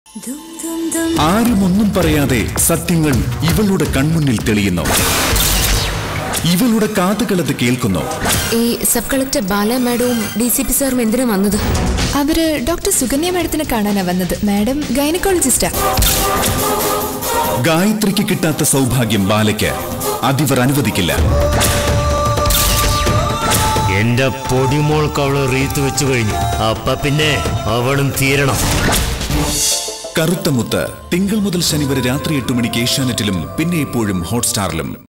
ആരും ഒന്നും പറയാതെ സത്യങ്ങൾ ഇവളുടെ കൺമുന്നിൽ തെളിയുന്നു ഇവളുടെ കാതുകളത് കേൾക്കുന്നു ഈ സബ് കളക്ടർ ബാല മാഡവും ഡി സി പി സാറും എന്തിനാ വന്നത് അവര് ഡോക്ടർ സുകന്യ മാഡത്തിനെ കാണാനാ വന്നത് മാഡം ഗൈനക്കോളജിസ്റ്റാ ഗായത്രിക്ക് കിട്ടാത്ത സൗഭാഗ്യം ബാലയ്ക്ക് അതിവർ അനുവദിക്കില്ല എന്റെ പൊടിമോൾക്ക് അവള് റീത്ത് വെച്ചു കഴിഞ്ഞു അപ്പ പിന്നെ അവളും തീരണം കറുത്ത മുത്ത് തിങ്കൾ മുതൽ ശനി വരെ രാത്രി എട്ട് മണിക്ക് ഏഷ്യാനെറ്റിലും പിന്നെ എപ്പോഴും ഹോട്ട്സ്റ്റാറിലും